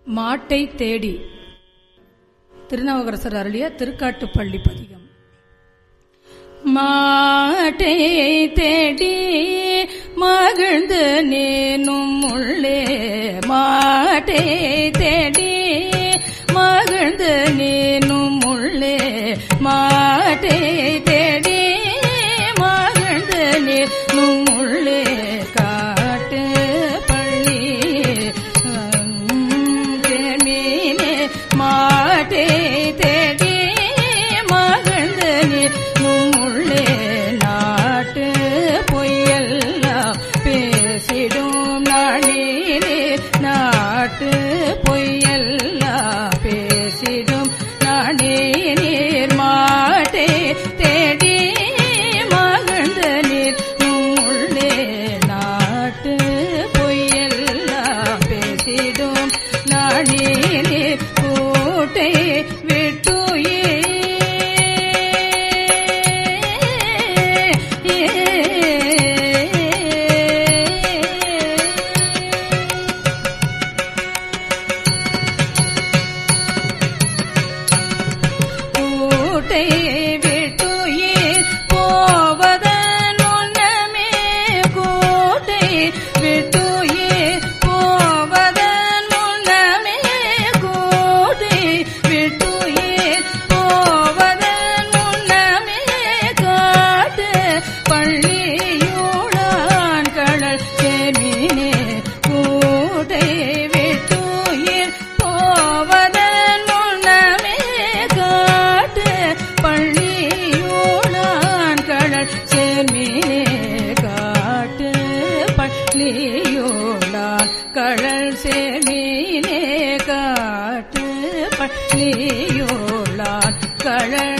மாட்டை தேடி திருநாவுக்கரசர் அருளிய திருக்காட்டுப்பள்ளி பதிகம் மாட்டை தேடி மகிழ்ந்து நேனும் உள்ளே மாட்டை தேடி மகிழ்ந்து நேனும் உள்ளே மாட்டை தேடி மகிழ்ந்து நேனும் உள்ளே காட்டு பள்ளி மீனே மாட்டை தேடி மகிழ்ந்து நிற்கும் உள்ளே நாட்டு பொய்யெல்லாம் பேசிடும் நாளிலே நாட்டு பொய்யெல்லாம் பேசிடும் நாடேநீர் மாட்டை தேடி மகிழ்ந்து நிற்கும் உள்ளே நாட்டு பொய்யெல்லாம் பேசிடும் நாடேனே கூட்டை விட்டுயே கூட்டை விட்டுயே போவதன் முன்னமே கூட்டை விட்டுயே போவதன் முன்னமே கூட்டை விட்டுயே போவதன் முன்னமே காட்டு பள்ளியூடான் கடல் செமினே கூட்டை விட்டுயே போவதன் முன்னமே காட்டு பள்ளியூடான் கடல் சேர்மீனே காட்டு பள்ளியூடான் கடல் சேர்மீனே காட்டு பள்ளியூடான் கடல்